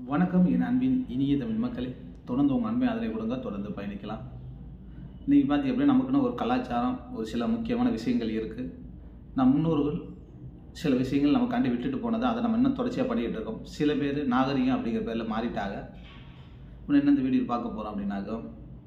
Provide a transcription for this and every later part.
வணக்கம் என் அன்பின் இனிய தமிழ் மக்களே தொடர்ந்து உங்கள் அன்பை ஆதரவை கொடுங்க தொடர்ந்து பயணிக்கலாம் இன்றைக்கி பார்த்தி அப்படின்னா நமக்குன்னு ஒரு கலாச்சாரம் ஒரு சில முக்கியமான விஷயங்கள் இருக்குது நம் முன்னோர்கள் சில விஷயங்கள் நமக்காண்டி விட்டுட்டு போனதை அதை நம்ம இன்னும் தொடர்ச்சியாக பண்ணிக்கிட்டு இருக்கோம் சில பேர் நாகரிகம் அப்படிங்கிற பேரில் மாறிட்டாங்க இன்னும் என்ன இந்த வீடியோ பார்க்க போகிறோம் அப்படின்னாக்கா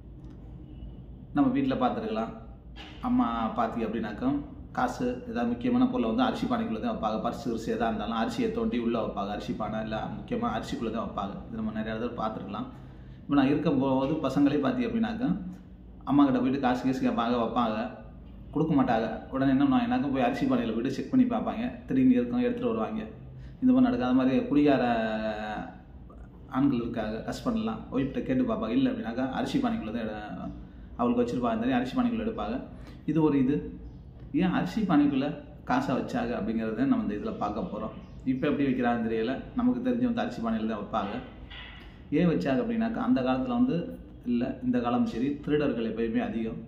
நம்ம வீட்டில் பார்த்துருக்கலாம் அம்மா பாத்தி அப்படின்னாக்கா காசு ஏதாவது முக்கியமான பொருளை வந்து அரிசி பானைக்குள்ளே தான் வைப்பாங்க பரிசு அரிசி எதாக இருந்தாலும் அரிசியை தோண்டி உள்ளே வைப்பாங்க அரிசி பானை இல்லை முக்கியமாக அரிசிக்குள்ளே தான் வைப்பாங்க இது நம்ம நிறையா தடவை பார்த்துருக்கலாம் இப்போ நான் இருக்கும் போது பசங்களே பார்த்தி அப்படின்னாக்கா அம்மா கிட்ட போயிட்டு காசு கேசு கேட்பாங்க வைப்பாங்க கொடுக்க மாட்டாங்க உடனே என்ன நான் எனக்கு போய் அரிசி பானையில் போயிட்டு செக் பண்ணி பார்ப்பாங்க திடீர்னு இருக்கும் எடுத்துகிட்டு வருவாங்க இந்த மாதிரி நடக்காத மாதிரி குடிகார ஆண்கள் இருக்காங்க ஹஸ்பண்ட்லாம் ஒய்ஃப்ட்ட கேட்டு பார்ப்பாங்க இல்லை அப்படின்னாக்கா அரிசி பானைக்குள்ளே தான் எடு- அவளுக்கு வச்சுருப்பாங்க தெரியும் அரிசி பானைக்குள்ளே எடுப்பாங்க இது ஒரு இது ஏன் அரிசி பானைக்குள்ளே காசை வச்சாங்க அப்படிங்கிறத நம்ம இந்த இதில் பார்க்க போகிறோம் இப்போ எப்படி வைக்கிறாங்கன்னு தெரியல நமக்கு தெரிஞ்ச வந்து அரிசி பானையில் தான் வைப்பாங்க ஏன் வச்சாங்க அப்படின்னாக்கா அந்த காலத்தில் வந்து இல்லை இந்த காலம் சரி திருடர்கள் எப்பயுமே அதிகம்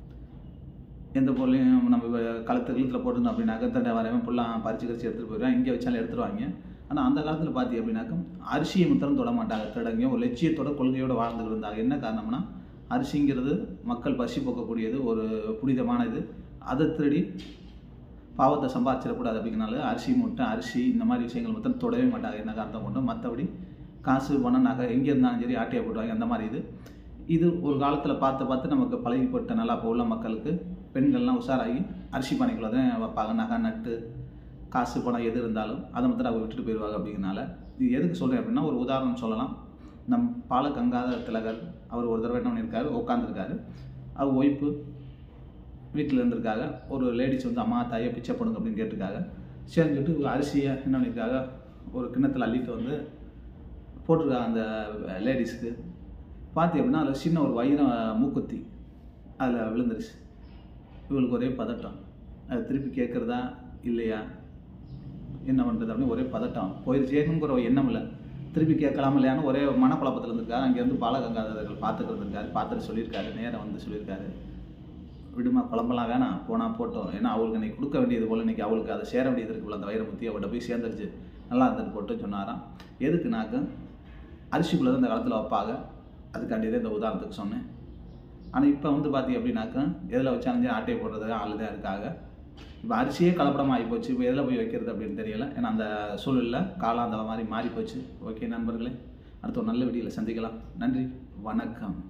எந்த பொருளையும் நம்ம கழுத்து கழுத்தில் போட்டிருந்தோம் அப்படின்னாக்கா தண்டை வரவன் ஃபுல்லாக பறிச்சு கரிச்சு எடுத்துகிட்டு போயிடுவான் இங்கே வச்சாலும் எடுத்துருவாங்க ஆனால் அந்த காலத்தில் பார்த்தி அப்படின்னாக்கா அரிசியை மாத்திரம் தொட மாட்டாங்க திருடங்க ஒரு லட்சியத்தோட கொள்கையோட வாழ்ந்துட்டு இருந்தாங்க என்ன காரணம்னா அரிசிங்கிறது மக்கள் பசி போக்கக்கூடியது ஒரு புனிதமானது அதை திருடி பாவத்தை சம்பாதிச்சிடக்கூடாது அப்படிங்கிறனால அரிசி மூட்டை அரிசி இந்த மாதிரி விஷயங்கள் மட்டும் தொடவே மாட்டாங்க என்ன காரணத்தை கொண்டு மற்றபடி காசு பணம் நகை எங்கே இருந்தாலும் சரி ஆட்டையை போட்டுவாங்க அந்த மாதிரி இது இது ஒரு காலத்தில் பார்த்து பார்த்து நமக்கு பழகிப்பட்ட நல்லா இப்போ உள்ள மக்களுக்கு பெண்கள்லாம் உஷாராகி அரிசி பானைக்குள்ள தான் வைப்பாங்க நகை நட்டு காசு பணம் எது இருந்தாலும் அதை மட்டும் அவங்க விட்டுட்டு போயிடுவாங்க அப்படிங்கிறனால இது எதுக்கு சொல்கிறேன் அப்படின்னா ஒரு உதாரணம் சொல்லலாம் நம் பால கங்காதர திலகர் அவர் ஒரு தடவை என்ன பண்ணியிருக்காரு உட்காந்துருக்காரு அவர் ஒய்ஃபு வீட்டில் இருந்திருக்காங்க ஒரு லேடிஸ் வந்து அம்மா தாயை பிச்சை போடுங்க அப்படின்னு கேட்டிருக்காங்க சரின்னு சொல்லிட்டு ஒரு அரிசியை என்ன பண்ணியிருக்காங்க ஒரு கிண்ணத்தில் அள்ளிட்டு வந்து போட்டிருக்காங்க அந்த லேடிஸ்க்கு பார்த்தி அப்படின்னா அதில் சின்ன ஒரு வைர மூக்குத்தி அதில் விழுந்துருச்சு இவளுக்கு ஒரே பதட்டம் அது திருப்பி கேட்குறதா இல்லையா என்ன பண்ணுறது அப்படின்னு ஒரே பதட்டம் போயிருச்சேனுங்கிற ஒரு எண்ணம் இல்லை திருப்பி கேட்கலாமா இல்லையான்னு ஒரே மனக்குழப்பத்தில் இருந்திருக்காரு அங்கேருந்து பாலகங்காதர்கள் பார்த்துட்டு இருந்திருக்காரு பார்த்துட்டு சொல்லியிருக்காரு நேரம் வந்து சொல்லியிருக்காரு விடுமா குழம்பெல்லாம் வேணாம் போனால் போட்டோம் ஏன்னா அவளுக்கு இன்னைக்கு கொடுக்க வேண்டியது போல் இன்னைக்கு அவளுக்கு அதை சேர வேண்டியது இருக்கு போல அந்த வைரமுத்தி அவள்கிட்ட போய் சேர்ந்துருச்சு நல்லா இருந்துட்டு போட்டு சொன்னாராம் எதுக்குனாக்க அரிசிக்குள்ளே தான் இந்த காலத்தில் வைப்பாங்க அதுக்காண்டி தான் இந்த உதாரணத்துக்கு சொன்னேன் ஆனால் இப்போ வந்து பார்த்தி அப்படின்னாக்கா எதில் வச்சாலும் சரி ஆட்டையை போடுறது ஆள் தான் இருக்காங்க இப்போ அரிசியே கலப்படமாக ஆகி போச்சு இப்போ எதில் போய் வைக்கிறது அப்படின்னு தெரியல ஏன்னா அந்த சூழலில் காலம் அந்த மாதிரி மாறி போச்சு ஓகே நண்பர்களே அடுத்த ஒரு நல்ல வீடியோவில் சந்திக்கலாம் நன்றி வணக்கம்